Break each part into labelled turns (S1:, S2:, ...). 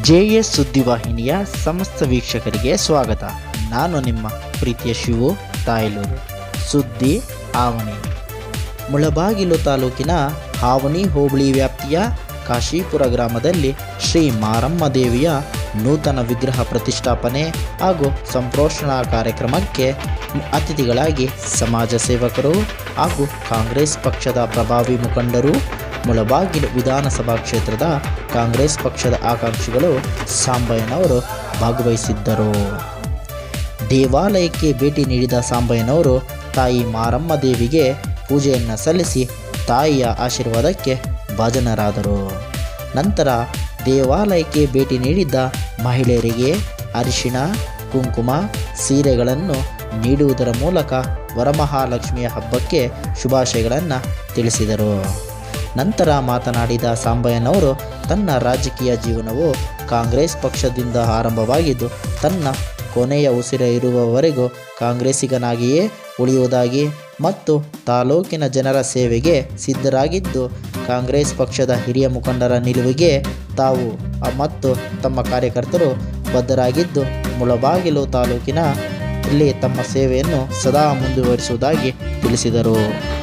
S1: JS ಸುದ್ದಿವಾಹಿನಿಯ ಸಮಸ್ತ ವೀಕ್ಷಕರಿಗೆ ಸ್ವಾಗತ ನಾನು ನಿಮ್ಮ ಪ್ರೀತಿಯ ಶಿವು ತಾಯಲೂರು ಸುದ್ದಿ ಆವಣಿ ಮುಳಬಾಗಿಲು ತಾಲೂಕಿನ ಹಾವಣಿ ಹೋಬಳಿ ವ್ಯಾಪ್ತಿಯ ಕಾಶೀಪುರ ಗ್ರಾಮದಲ್ಲಿ ಶ್ರೀ ಮಾರಮ್ಮ ದೇವಿಯ ನೂತನ ವಿಗ್ರಹ ಪ್ರತಿಷ್ಠಾಪನೆ ಹಾಗೂ ಸಂಪ್ರೋಷಣಾ ಕಾರ್ಯಕ್ರಮಕ್ಕೆ ಅತಿಥಿಗಳಾಗಿ ಸಮಾಜ ಸೇವಕರು ಹಾಗೂ ಕಾಂಗ್ರೆಸ್ ಪಕ್ಷದ ಪ್ರಭಾವಿ ಮುಖಂಡರು ಮುಳಬಾಗಿಲು ವಿಧಾನಸಭಾ ಕ್ಷೇತ್ರದ ಕಾಂಗ್ರೆಸ್ ಪಕ್ಷದ ಆಕಾಂಕ್ಷಿಗಳು ಸಾಂಬಯ್ಯನವರು ಭಾಗವಹಿಸಿದ್ದರು ದೇವಾಲಯಕ್ಕೆ ಭೇಟಿ ನೀಡಿದ ಸಾಂಬಯ್ಯನವರು ತಾಯಿ ಮಾರಮ್ಮ ದೇವಿಗೆ ಪೂಜೆಯನ್ನು ಸಲ್ಲಿಸಿ ತಾಯಿಯ ಆಶೀರ್ವಾದಕ್ಕೆ ಭಾಜನರಾದರು ನಂತರ ದೇವಾಲಯಕ್ಕೆ ಭೇಟಿ ನೀಡಿದ್ದ ಮಹಿಳೆಯರಿಗೆ ಅರಿಶಿಣ ಕುಂಕುಮ ಸೀರೆಗಳನ್ನು ನೀಡುವುದರ ಮೂಲಕ ವರಮಹಾಲಕ್ಷ್ಮಿಯ ಹಬ್ಬಕ್ಕೆ ಶುಭಾಶಯಗಳನ್ನು ತಿಳಿಸಿದರು ನಂತರ ಮಾತನಾಡಿದ ಸಾಂಬಯ್ಯನವರು ತನ್ನ ರಾಜಕೀಯ ಜೀವನವು ಕಾಂಗ್ರೆಸ್ ಪಕ್ಷದಿಂದ ಆರಂಭವಾಗಿದ್ದು ತನ್ನ ಕೊನೆಯ ಉಸಿರ ಇರುವವರೆಗೂ ಕಾಂಗ್ರೆಸ್ಸಿಗನಾಗಿಯೇ ಉಳಿಯುವುದಾಗಿ ಮತ್ತು ತಾಲೂಕಿನ ಜನರ ಸೇವೆಗೆ ಸಿದ್ಧರಾಗಿದ್ದು ಕಾಂಗ್ರೆಸ್ ಪಕ್ಷದ ಹಿರಿಯ ಮುಖಂಡರ ನಿಲುವಿಗೆ ತಾವು ಅ- ಮತ್ತು ತಮ್ಮ ಕಾರ್ಯಕರ್ತರು ಬದ್ಧರಾಗಿದ್ದು ಮುಳಬಾಗಿಲು ತಾಲೂಕಿನ ಇಲ್ಲಿ ತಮ್ಮ ಸೇವೆಯನ್ನು ಸದಾ ಮುಂದುವರಿಸುವುದಾಗಿ ತಿಳಿಸಿದರು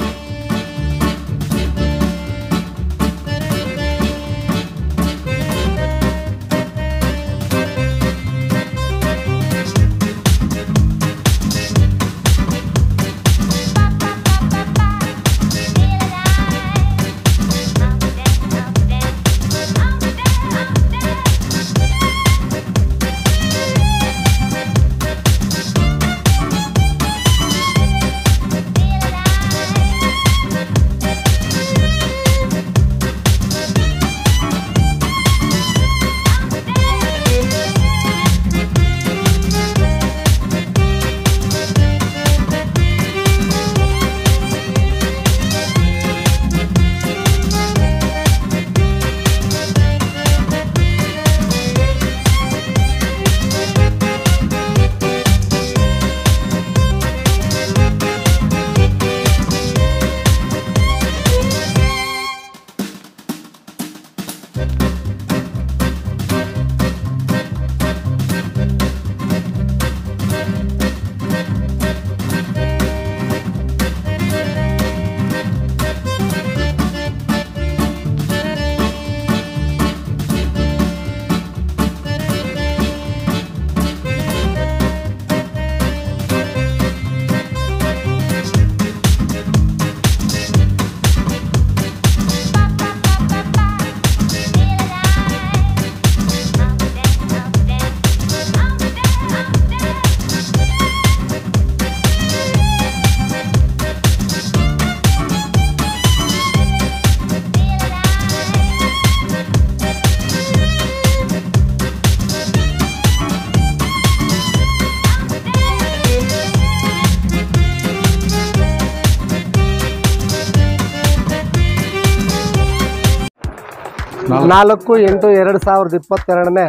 S2: ನಾಲ್ಕು ಎಂಟು ಎರಡು ಸಾವಿರದ ಇಪ್ಪತ್ತೆರಡನೇ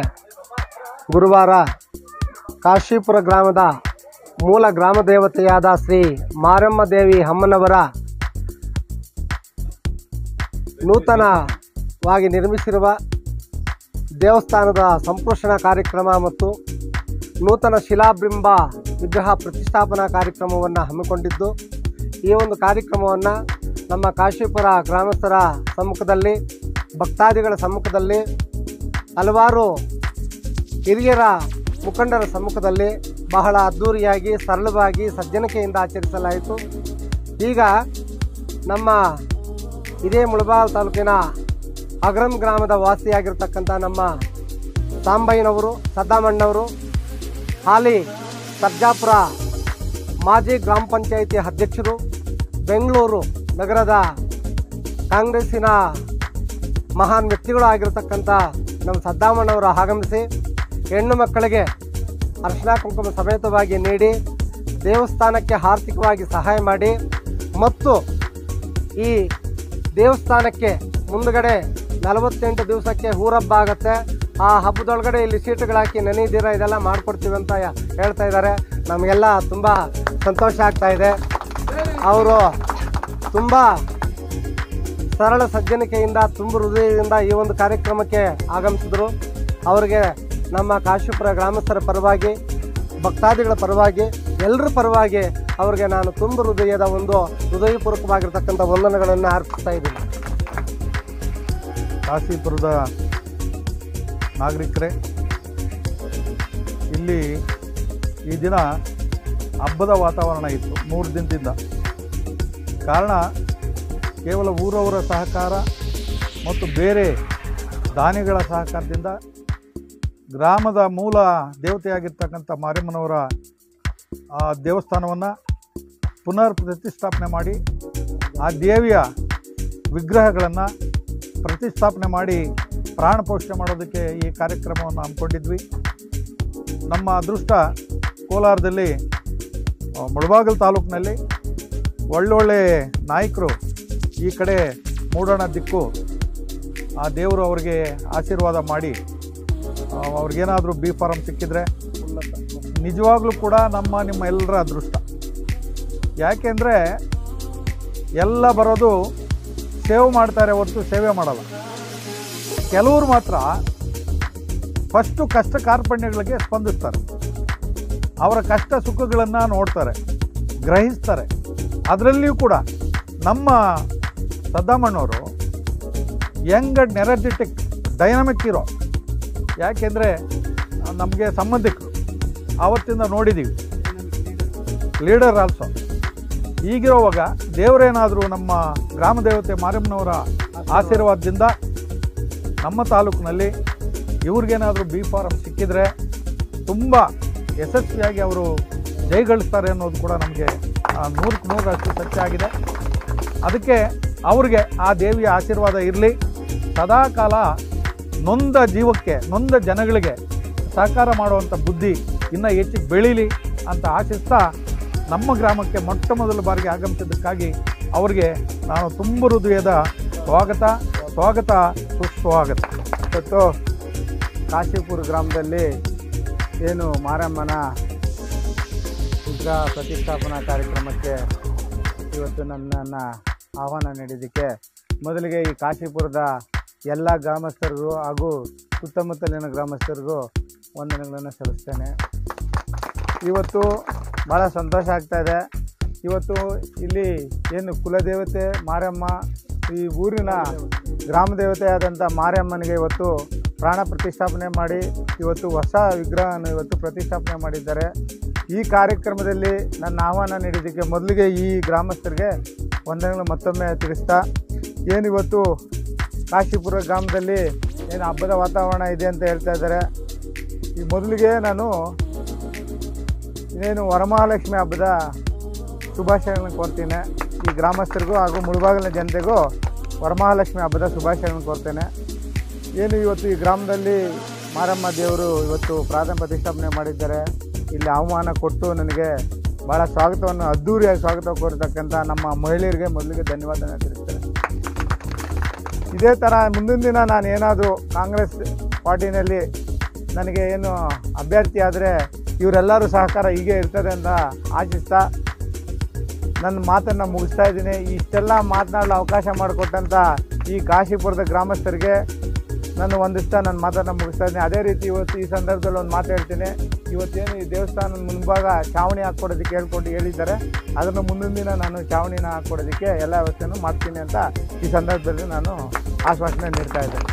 S2: ಗುರುವಾರ ಕಾಶೀಪುರ ಗ್ರಾಮದ ಮೂಲ ಗ್ರಾಮ ದೇವತೆಯಾದ ಶ್ರೀ ಮಾರಮ್ಮ ದೇವಿ ಅಮ್ಮನವರ ನೂತನವಾಗಿ ನಿರ್ಮಿಸಿರುವ ದೇವಸ್ಥಾನದ ಸಂಪೋಷಣಾ ಕಾರ್ಯಕ್ರಮ ಮತ್ತು ನೂತನ ಶಿಲಾಬಿಂಬ ವಿಗ್ರಹ ಪ್ರತಿಷ್ಠಾಪನಾ ಕಾರ್ಯಕ್ರಮವನ್ನು ಹಮ್ಮಿಕೊಂಡಿದ್ದು ಈ ಒಂದು ಕಾರ್ಯಕ್ರಮವನ್ನು ನಮ್ಮ ಕಾಶೀಪುರ ಗ್ರಾಮಸ್ಥರ ಸಮ್ಮುಖದಲ್ಲಿ ಭಕ್ತಾದಿಗಳ ಸಮ್ಮುಖದಲ್ಲಿ ಹಲವಾರು ಹಿರಿಯರ ಮುಖಂಡರ ಸಮ್ಮುಖದಲ್ಲಿ ಬಹಳ ಅದ್ಧೂರಿಯಾಗಿ ಸರಳವಾಗಿ ಸಜ್ಜನಿಕೆಯಿಂದ ಆಚರಿಸಲಾಯಿತು ಈಗ ನಮ್ಮ ಇದೇ ಮುಳಬಾಲ್ ತಾಲೂಕಿನ ಅಗ್ರಂ ಗ್ರಾಮದ ವಾಸಿಯಾಗಿರ್ತಕ್ಕಂಥ ನಮ್ಮ ಸಾಂಬಯ್ಯನವರು ಸದ್ದಾಮಣ್ಣವರು ಹಾಲಿ ಸರ್ಜಾಪುರ ಮಾಜಿ ಗ್ರಾಮ ಪಂಚಾಯಿತಿ ಅಧ್ಯಕ್ಷರು ಬೆಂಗಳೂರು ನಗರದ ಕಾಂಗ್ರೆಸ್ಸಿನ ಮಹಾನ್ ವ್ಯಕ್ತಿಗಳು ಆಗಿರತಕ್ಕಂಥ ನಮ್ಮ ಸದ್ದಾಮಣ್ಣವರು ಆಗಮಿಸಿ ಹೆಣ್ಣು ಮಕ್ಕಳಿಗೆ ಅರ್ಶಿನ ಕುಂಕುಮ ಸಮೇತವಾಗಿ ನೀಡಿ ದೇವಸ್ಥಾನಕ್ಕೆ ಆರ್ಥಿಕವಾಗಿ ಸಹಾಯ ಮಾಡಿ ಮತ್ತು ಈ ದೇವಸ್ಥಾನಕ್ಕೆ ಮುಂದುಗಡೆ ನಲವತ್ತೆಂಟು ದಿವಸಕ್ಕೆ ಊರಬ್ಬ ಆಗುತ್ತೆ ಆ ಹಬ್ಬದೊಳಗಡೆ ಇಲ್ಲಿ ಸೀಟುಗಳು ಹಾಕಿ ನೆನೆದಿರ ಇದೆಲ್ಲ ಮಾಡ್ಕೊಡ್ತೀವಿ ಅಂತ ಯ- ಹೇಳ್ತಾ ಇದ್ದಾರೆ ನಮಗೆಲ್ಲ ತುಂಬ ಸಂತೋಷ ಆಗ್ತಾ ಇದೆ ಅವರು ತುಂಬ ಸರಳ ಸಜ್ಜನಿಕೆಯಿಂದ ತುಂಬ ಹೃದಯದಿಂದ ಈ ಒಂದು ಕಾರ್ಯಕ್ರಮಕ್ಕೆ ಆಗಮಿಸಿದರು ಅವರಿಗೆ ನಮ್ಮ ಕಾಶಿಪುರ ಗ್ರಾಮಸ್ಥರ ಪರವಾಗಿ ಭಕ್ತಾದಿಗಳ ಪರವಾಗಿ ಎಲ್ಲರ ಪರವಾಗಿ ಅವರಿಗೆ ನಾನು ತುಂಬ ಹೃದಯದ ಒಂದು ಹೃದಯಪೂರ್ವಕವಾಗಿರ್ತಕ್ಕಂಥ ವಂದನೆಗಳನ್ನು ಅರ್ಪಿಸ್ತಾ ಇದ್ದೀನಿ
S3: ಕಾಶಿಪುರದ ನಾಗರಿಕರೇ ಇಲ್ಲಿ ಈ ದಿನ ಹಬ್ಬದ ವಾತಾವರಣ ಇತ್ತು ಮೂರು ದಿನದಿಂದ ಕಾರಣ ಕೇವಲ ಊರವರ ಸಹಕಾರ ಮತ್ತು ಬೇರೆ ದಾನಿಗಳ ಸಹಕಾರದಿಂದ ಗ್ರಾಮದ ಮೂಲ ದೇವತೆಯಾಗಿರ್ತಕ್ಕಂಥ ಮಾರಿಯಮ್ಮನವರ ಆ ದೇವಸ್ಥಾನವನ್ನು ಪುನರ್ ಪ್ರತಿಷ್ಠಾಪನೆ ಮಾಡಿ ಆ ದೇವಿಯ ವಿಗ್ರಹಗಳನ್ನು ಪ್ರತಿಷ್ಠಾಪನೆ ಮಾಡಿ ಪ್ರಾಣ ಪೋಷಣೆ ಮಾಡೋದಕ್ಕೆ ಈ ಕಾರ್ಯಕ್ರಮವನ್ನು ಹಮ್ಮಿಕೊಂಡಿದ್ವಿ ನಮ್ಮ ಅದೃಷ್ಟ ಕೋಲಾರದಲ್ಲಿ ಆ, ಮುಳಬಾಗಿಲು ತಾಲೂಕಿನಲ್ಲಿ ಒಳ್ಳೊಳ್ಳೆ ನಾಯಕರು ಈ ಕಡೆ ಮೂಡೋಣ ದಿಕ್ಕು ಆ ದೇವರು ಅವರಿಗೆ ಆಶೀರ್ವಾದ ಮಾಡಿ ಆ, ಅವ್ರಿಗೇನಾದರೂ ಬಿ ಫಾರಮ್ ಸಿಕ್ಕಿದ್ರೆ ನಿಜವಾಗ್ಲೂ ಕೂಡ ನಮ್ಮ ನಿಮ್ಮ ಎಲ್ಲರ ಅದೃಷ್ಟ ಯಾಕೆಂದರೆ ಎಲ್ಲ ಬರೋದು ಸೇವ್ ಮಾಡ್ತಾರೆ ಹೊರತು ಸೇವೆ ಮಾಡಲ್ಲ ಕೆಲವರು ಮಾತ್ರ ಫಸ್ಟು ಕಷ್ಟ ಕಾರ್ಪಣ್ಯಗಳಿಗೆ ಸ್ಪಂದಿಸ್ತಾರೆ ಅವರ ಕಷ್ಟ ಸುಖಗಳನ್ನು ನೋಡ್ತಾರೆ ಗ್ರಹಿಸ್ತಾರೆ ಅದರಲ್ಲಿಯೂ ಕೂಡ ನಮ್ಮ ಸದ್ದಾಮಣ್ಣವರು ಯಂಗ್ ಅಂಡ್ ಎನರ್ಜೆಟಿಕ್ ಡೈನಮಿಕ್ ಇರೋ ಯಾಕೆಂದರೆ ನಮಗೆ ಸಂಬಂಧಿಕರು ಆವತ್ತಿಂದ ನೋಡಿದ್ದೀವಿ ಲೀಡರ್ ಆಲ್ಸೋ ಈಗಿರುವಾಗ ದೇವರೇನಾದರೂ ನಮ್ಮ ಗ್ರಾಮ ದೇವತೆ ಮಾರಮ್ಮನವರ ಆಶೀರ್ವಾದದಿಂದ ನಮ್ಮ ತಾಲೂಕಿನಲ್ಲಿ ಇವ್ರಿಗೇನಾದರೂ ಬಿ ಫಾರಮ್ ಸಿಕ್ಕಿದ್ರೆ ತುಂಬ ಯಶಸ್ವಿಯಾಗಿ ಅವರು ಜೈಗಳಿಸ್ತಾರೆ ಅನ್ನೋದು ಕೂಡ ನಮಗೆ ನೂರಕ್ಕೆ ನೂರಷ್ಟು ಸತ್ಯ ಆಗಿದೆ ಅದಕ್ಕೆ ಅವ್ರಿಗೆ ಆ ದೇವಿಯ ಆಶೀರ್ವಾದ ಇರಲಿ ಸದಾಕಾಲ ನೊಂದ ಜೀವಕ್ಕೆ ನೊಂದ ಜನಗಳಿಗೆ ಸಹಕಾರ ಮಾಡುವಂಥ ಬುದ್ಧಿ ಇನ್ನೂ ಹೆಚ್ಚಿಗೆ ಬೆಳೀಲಿ ಅಂತ ಆಶಿಸ್ತಾ ನಮ್ಮ ಗ್ರಾಮಕ್ಕೆ ಮೊಟ್ಟ ಮೊದಲ ಬಾರಿಗೆ ಆಗಮಿಸಿದ್ದಕ್ಕಾಗಿ ಅವರಿಗೆ ನಾನು ತುಂಬ ಹೃದಯದ ಸ್ವಾಗತ ಸ್ವಾಗತ ಸುಸ್ವಾಗತ
S2: ಇವತ್ತು ಕಾಶಿಪುರ ಗ್ರಾಮದಲ್ಲಿ ಏನು ಮಾರಮ್ಮನ ವಿಗ್ರಹ ಪ್ರತಿಷ್ಠಾಪನಾ ಕಾರ್ಯಕ್ರಮಕ್ಕೆ ಇವತ್ತು ನನ್ನನ್ನು ಆಹ್ವಾನ ನೀಡಿದ್ದಕ್ಕೆ ಮೊದಲಿಗೆ ಈ ಕಾಶಿಪುರದ ಎಲ್ಲ ಗ್ರಾಮಸ್ಥರಿಗೂ ಹಾಗೂ ಸುತ್ತಮುತ್ತಲಿನ ಗ್ರಾಮಸ್ಥರಿಗೂ ವಂದನೆಗಳನ್ನು ಸಲ್ಲಿಸ್ತೇನೆ ಇವತ್ತು ಭಾಳ ಸಂತೋಷ ಆಗ್ತಾ ಇದೆ ಇವತ್ತು ಇಲ್ಲಿ ಏನು ಕುಲದೇವತೆ ಮಾರಮ್ಮ ಈ ಊರಿನ ಗ್ರಾಮ ದೇವತೆಯಾದಂಥ ಮಾರಮ್ಮನಿಗೆ ಇವತ್ತು ಪ್ರಾಣ ಪ್ರತಿಷ್ಠಾಪನೆ ಮಾಡಿ ಇವತ್ತು ಹೊಸ ವಿಗ್ರಹವನ್ನು ಇವತ್ತು ಪ್ರತಿಷ್ಠಾಪನೆ ಮಾಡಿದ್ದಾರೆ ಈ ಕಾರ್ಯಕ್ರಮದಲ್ಲಿ ನನ್ನ ಆಹ್ವಾನ ನೀಡಿದ್ದಕ್ಕೆ ಮೊದಲಿಗೆ ಈ ಗ್ರಾಮಸ್ಥರಿಗೆ ವಂದನೆಗಳು ಮತ್ತೊಮ್ಮೆ ತಿಳಿಸ್ತಾ ಏನಿವತ್ತು ಕಾಶಿಪುರ ಗ್ರಾಮದಲ್ಲಿ ಏನು ಹಬ್ಬದ ವಾತಾವರಣ ಇದೆ ಅಂತ ಹೇಳ್ತಾ ಇದ್ದಾರೆ ಈ ಮೊದಲಿಗೆ ನಾನು ಇನ್ನೇನು ವರಮಹಾಲಕ್ಷ್ಮಿ ಹಬ್ಬದ ಶುಭಾಶಯಗಳನ್ನು ಕೋರ್ತೀನಿ ಈ ಗ್ರಾಮಸ್ಥರಿಗೂ ಹಾಗೂ ಮುಳುಬಾಗಿಲಿನ ಜನತೆಗೂ ವರಮಹಾಲಕ್ಷ್ಮಿ ಹಬ್ಬದ ಶುಭಾಶಯಗಳನ್ನು ಕೋರ್ತೇನೆ ಏನು ಇವತ್ತು ಈ ಗ್ರಾಮದಲ್ಲಿ ಮಾರಮ್ಮ ದೇವರು ಇವತ್ತು ಪ್ರಾಣ ಪ್ರತಿಷ್ಠಾಪನೆ ಮಾಡಿದ್ದಾರೆ ಇಲ್ಲಿ ಆಹ್ವಾನ ಕೊಟ್ಟು ನನಗೆ ಭಾಳ ಸ್ವಾಗತವನ್ನು ಅದ್ಧೂರಿಯಾಗಿ ಸ್ವಾಗತ ಕೋರಿರ್ತಕ್ಕಂಥ ನಮ್ಮ ಮಹಿಳೆಯರಿಗೆ ಮೊದಲಿಗೆ ಧನ್ಯವಾದನ ತಿಳಿಸ್ತೇನೆ ಇದೇ ಥರ ಮುಂದಿನ ದಿನ ನಾನು ಏನಾದರೂ ಕಾಂಗ್ರೆಸ್ ಪಾರ್ಟಿನಲ್ಲಿ ನನಗೆ ಏನು ಅಭ್ಯರ್ಥಿ ಆದರೆ ಇವರೆಲ್ಲರೂ ಸಹಕಾರ ಹೀಗೆ ಇರ್ತದೆ ಅಂತ ಆಶಿಸ್ತಾ ನನ್ನ ಮಾತನ್ನು ಮುಗಿಸ್ತಾ ಇದ್ದೀನಿ ಇಷ್ಟೆಲ್ಲ ಮಾತನಾಡಲು ಅವಕಾಶ ಮಾಡಿಕೊಟ್ಟಂಥ ಈ ಕಾಶಿಪುರದ ಗ್ರಾಮಸ್ಥರಿಗೆ ನಾನು ಒಂದಿಷ್ಟ ನನ್ನ ಮಾತನ್ನು ಮುಗಿಸ್ತಾ ಇದ್ದೀನಿ ಅದೇ ರೀತಿ ಇವತ್ತು ಈ ಸಂದರ್ಭದಲ್ಲಿ ಒಂದು ಮಾತು ಹೇಳ್ತೀನಿ ಇವತ್ತೇನು ಈ ದೇವಸ್ಥಾನದ ಮುಂಭಾಗ ಚಾವಣಿ ಹಾಕ್ಕೊಡೋದಕ್ಕೆ ಹೇಳ್ಕೊಂಡು ಹೇಳಿದ್ದಾರೆ ಅದನ್ನು ಮುಂದಿನ ದಿನ ನಾನು ಚಾವಣಿನ ಹಾಕ್ಕೊಡೋದಕ್ಕೆ ಎಲ್ಲ ವ್ಯವಸ್ಥೆನೂ ಮಾಡ್ತೀನಿ ಅಂತ ಈ ಸಂದರ್ಭದಲ್ಲಿ ನಾನು ಆಶ್ವಾಸನೆ ನೀಡ್ತಾ ಇದ್ದೇನೆ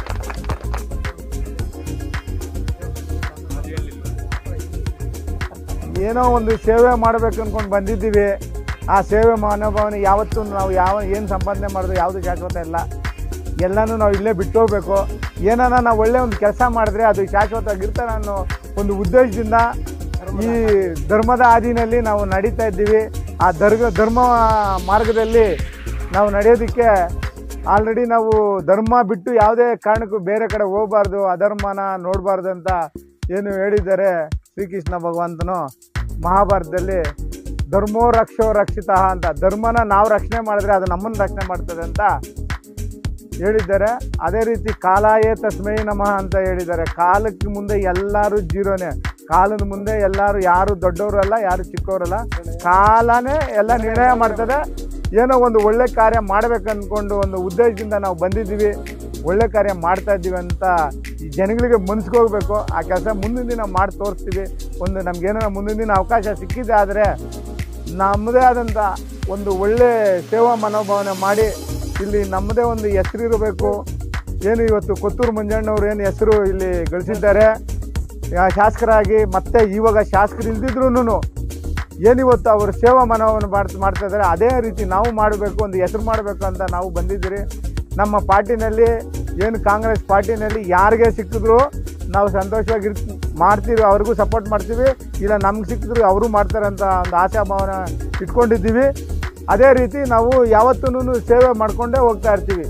S2: ಏನೋ ಒಂದು ಸೇವೆ ಮಾಡಬೇಕು ಅಂದ್ಕೊಂಡು ಬಂದಿದ್ದೀವಿ ಆ ಸೇವೆ ಮನೋಭಾವನೆ ಯಾವತ್ತೂ ನಾವು ಯಾವ ಏನು ಸಂಪಾದನೆ ಮಾಡಿದ್ರು ಯಾವುದು ಶಾಶ್ವತ ಇಲ್ಲ ಎಲ್ಲನೂ ನಾವು ಇಲ್ಲೇ ಬಿಟ್ಟು ಹೋಗ್ಬೇಕು ಏನಾನ ನಾವು ಒಳ್ಳೆ ಒಂದು ಕೆಲಸ ಮಾಡಿದ್ರೆ ಅದು ಶಾಶ್ವತವಾಗಿರ್ತಾರೆ ಅನ್ನೋ ಒಂದು ಉದ್ದೇಶದಿಂದ ಈ ಧರ್ಮದ ಹಾದಿನಲ್ಲಿ ನಾವು ನಡೀತಾ ಇದ್ದೀವಿ ಆ ಧರ್ಮ ಧರ್ಮ ಮಾರ್ಗದಲ್ಲಿ ನಾವು ನಡೆಯೋದಕ್ಕೆ ಆಲ್ರೆಡಿ ನಾವು ಧರ್ಮ ಬಿಟ್ಟು ಯಾವುದೇ ಕಾರಣಕ್ಕೂ ಬೇರೆ ಕಡೆ ಹೋಗಬಾರ್ದು ಅಧರ್ಮನ ನೋಡಬಾರ್ದು ಅಂತ ಏನು ಹೇಳಿದ್ದಾರೆ ಶ್ರೀಕೃಷ್ಣ ಭಗವಂತನು ಮಹಾಭಾರತದಲ್ಲಿ ಧರ್ಮೋ ರಕ್ಷೋ ರಕ್ಷಿತ ಅಂತ ಧರ್ಮನ ನಾವು ರಕ್ಷಣೆ ಮಾಡಿದ್ರೆ ಅದು ನಮ್ಮನ್ನು ರಕ್ಷಣೆ ಮಾಡ್ತದೆ ಅಂತ ಹೇಳಿದ್ದಾರೆ ಅದೇ ರೀತಿ ಕಾಲಾಯೇ ತಸ್ಮೈ ನಮಃ ಅಂತ ಹೇಳಿದ್ದಾರೆ ಕಾಲಕ್ಕೆ ಮುಂದೆ ಎಲ್ಲರೂ ಜೀರೋನೇ ಕಾಲದ ಮುಂದೆ ಎಲ್ಲರೂ ಯಾರು ದೊಡ್ಡವರಲ್ಲ ಯಾರು ಚಿಕ್ಕವರಲ್ಲ ಕಾಲನೇ ಎಲ್ಲ ನಿರ್ಣಯ ಮಾಡ್ತದೆ ಏನೋ ಒಂದು ಒಳ್ಳೆ ಕಾರ್ಯ ಮಾಡ್ಬೇಕು ಅಂದ್ಕೊಂಡು ಒಂದು ಉದ್ದೇಶದಿಂದ ನಾವು ಬಂದಿದ್ದೀವಿ ಒಳ್ಳೆ ಕಾರ್ಯ ಮಾಡ್ತಾ ಇದ್ದೀವಿ ಅಂತ ಈ ಜನಗಳಿಗೆ ಮನ್ಸ್ಕೋಗ್ಬೇಕು ಆ ಕೆಲಸ ಮುಂದಿನ ದಿನ ಮಾಡಿ ತೋರಿಸ್ತೀವಿ ಒಂದು ನಮ್ಗೇನಾರ ಮುಂದಿನ ದಿನ ಅವಕಾಶ ಸಿಕ್ಕಿದೆ ಆದರೆ ನಮ್ಮದೇ ಆದಂಥ ಒಂದು ಒಳ್ಳೆ ಸೇವಾ ಮನೋಭಾವನೆ ಮಾಡಿ ಇಲ್ಲಿ ನಮ್ಮದೇ ಒಂದು ಹೆಸರು ಇರಬೇಕು ಏನು ಇವತ್ತು ಕೊತ್ತೂರು ಮಂಜಣ್ಣವ್ರು ಏನು ಹೆಸರು ಇಲ್ಲಿ ಗಳಿಸಿದ್ದಾರೆ ಆ, ಶಾಸಕರಾಗಿ ಮತ್ತೆ ಇವಾಗ ಶಾಸಕರು ಇಲ್ದಿದ್ರು ಏನಿವತ್ತು ಅವರು ಸೇವಾ ಮನೋವನ್ನು ಮಾಡ್ತಾ ಮಾಡ್ತಾ ಇದ್ದಾರೆ ಅದೇ ರೀತಿ ನಾವು ಮಾಡಬೇಕು ಒಂದು ಹೆಸರು ಮಾಡಬೇಕು ಅಂತ ನಾವು ಬಂದಿದ್ದೀರಿ ನಮ್ಮ ಪಾರ್ಟಿನಲ್ಲಿ ಏನು ಕಾಂಗ್ರೆಸ್ ಪಾರ್ಟಿನಲ್ಲಿ ಯಾರಿಗೆ ಸಿಕ್ಕಿದ್ರು ನಾವು ಸಂತೋಷವಾಗಿ ಮಾಡ್ತೀವಿ ಅವ್ರಿಗೂ ಸಪೋರ್ಟ್ ಮಾಡ್ತೀವಿ ಇಲ್ಲ ನಮ್ಗೆ ಸಿಕ್ಕಿದ್ರು ಅವರು ಮಾಡ್ತಾರೆ ಅಂತ ಒಂದು ಆಶಾಭಾವನೆ ಇಟ್ಕೊಂಡಿದ್ದೀವಿ ಅದೇ ರೀತಿ ನಾವು ಯಾವತ್ತೂ ಸೇವೆ ಮಾಡಿಕೊಂಡೇ ಹೋಗ್ತಾ ಇರ್ತೀವಿ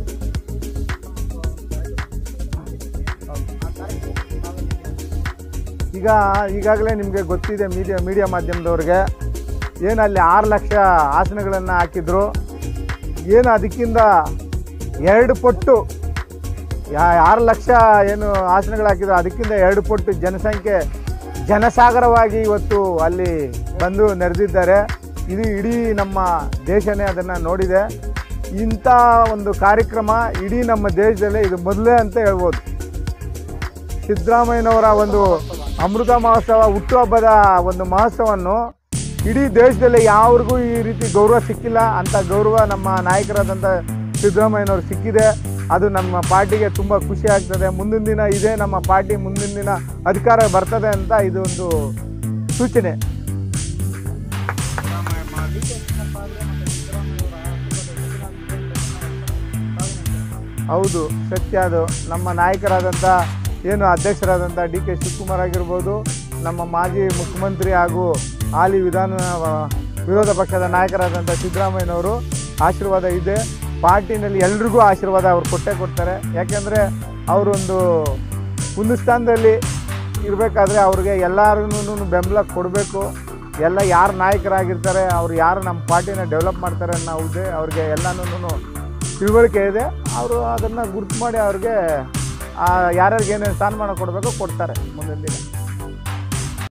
S2: ಈಗ ಈಗಾಗಲೇ ನಿಮಗೆ ಗೊತ್ತಿದೆ ಮೀಡಿಯಾ ಮೀಡಿಯಾ ಮಾಧ್ಯಮದವ್ರಿಗೆ ಏನು ಅಲ್ಲಿ ಆರು ಲಕ್ಷ ಆಸನಗಳನ್ನು ಹಾಕಿದ್ರು ಏನು ಅದಕ್ಕಿಂತ ಎರಡು ಪಟ್ಟು ಯಾ- ಆರು ಲಕ್ಷ ಏನು ಆಸನಗಳು ಹಾಕಿದ್ರು ಅದಕ್ಕಿಂತ ಎರಡು ಪಟ್ಟು ಜನಸಂಖ್ಯೆ ಜನಸಾಗರವಾಗಿ ಇವತ್ತು ಅಲ್ಲಿ ಬಂದು ನೆರೆದಿದ್ದಾರೆ ಇದು ಇಡೀ ನಮ್ಮ ದೇಶನೇ ಅದನ್ನು ನೋಡಿದೆ ಇಂಥ ಒಂದು ಕಾರ್ಯಕ್ರಮ ಇಡೀ ನಮ್ಮ ದೇಶದಲ್ಲೇ ಇದು ಮೊದಲೇ ಅಂತ ಹೇಳ್ಬೋದು ಸಿದ್ದರಾಮಯ್ಯನವರ ಒಂದು ಅಮೃತ ಮಹೋತ್ಸವ ಹುಟ್ಟುಹಬ್ಬದ ಒಂದು ಮಹೋತ್ಸವವನ್ನು ಇಡೀ ದೇಶದಲ್ಲಿ ಯಾವ್ರಿಗೂ ಈ ರೀತಿ ಗೌರವ ಸಿಕ್ಕಿಲ್ಲ ಅಂತ ಗೌರವ ನಮ್ಮ ನಾಯಕರಾದಂಥ ಸಿದ್ದರಾಮಯ್ಯನವ್ರು ಸಿಕ್ಕಿದೆ ಅದು ನಮ್ಮ ಪಾರ್ಟಿಗೆ ತುಂಬ ಖುಷಿ ಆಗ್ತದೆ ಮುಂದಿನ ದಿನ ಇದೇ ನಮ್ಮ ಪಾರ್ಟಿ ಮುಂದಿನ ದಿನ ಅಧಿಕಾರ ಬರ್ತದೆ ಅಂತ ಇದು ಒಂದು ಸೂಚನೆ ಹೌದು ಸತ್ಯ ಅದು ನಮ್ಮ ನಾಯಕರಾದಂಥ ಏನು ಅಧ್ಯಕ್ಷರಾದಂಥ ಡಿ ಕೆ ಶಿವಕುಮಾರ್ ಆಗಿರ್ಬೋದು ನಮ್ಮ ಮಾಜಿ ಮುಖ್ಯಮಂತ್ರಿ ಹಾಗೂ ಹಾಲಿ ವಿಧಾನ ವಿರೋಧ ಪಕ್ಷದ ನಾಯಕರಾದಂಥ ಸಿದ್ದರಾಮಯ್ಯನವರು ಆಶೀರ್ವಾದ ಇದೆ ಪಾರ್ಟಿನಲ್ಲಿ ಎಲ್ರಿಗೂ ಆಶೀರ್ವಾದ ಅವ್ರು ಕೊಟ್ಟೇ ಕೊಡ್ತಾರೆ ಯಾಕೆಂದರೆ ಅವರೊಂದು ಒಂದು ಸ್ಥಾನದಲ್ಲಿ ಇರಬೇಕಾದ್ರೆ ಅವ್ರಿಗೆ ಎಲ್ಲರಿಗೂ ಬೆಂಬಲ ಕೊಡಬೇಕು ಎಲ್ಲ ಯಾರು ನಾಯಕರಾಗಿರ್ತಾರೆ ಅವ್ರು ಯಾರು ನಮ್ಮ ಪಾರ್ಟಿನ ಡೆವಲಪ್ ಮಾಡ್ತಾರೆ ಅನ್ನೋ ಇದೆ ಅವ್ರಿಗೆ ಎಲ್ಲನೂ ತಿಳುವಳಿಕೆ ಇದೆ ಅವರು ಅದನ್ನು ಗುರ್ತು ಮಾಡಿ ಅವ್ರಿಗೆ ಯಾರ್ಯಾರಿಗೆ ಏನೇನು ಸ್ಥಾನಮಾನ ಕೊಡಬೇಕು ಕೊಡ್ತಾರೆ ಮುಂದಿನ ದಿನ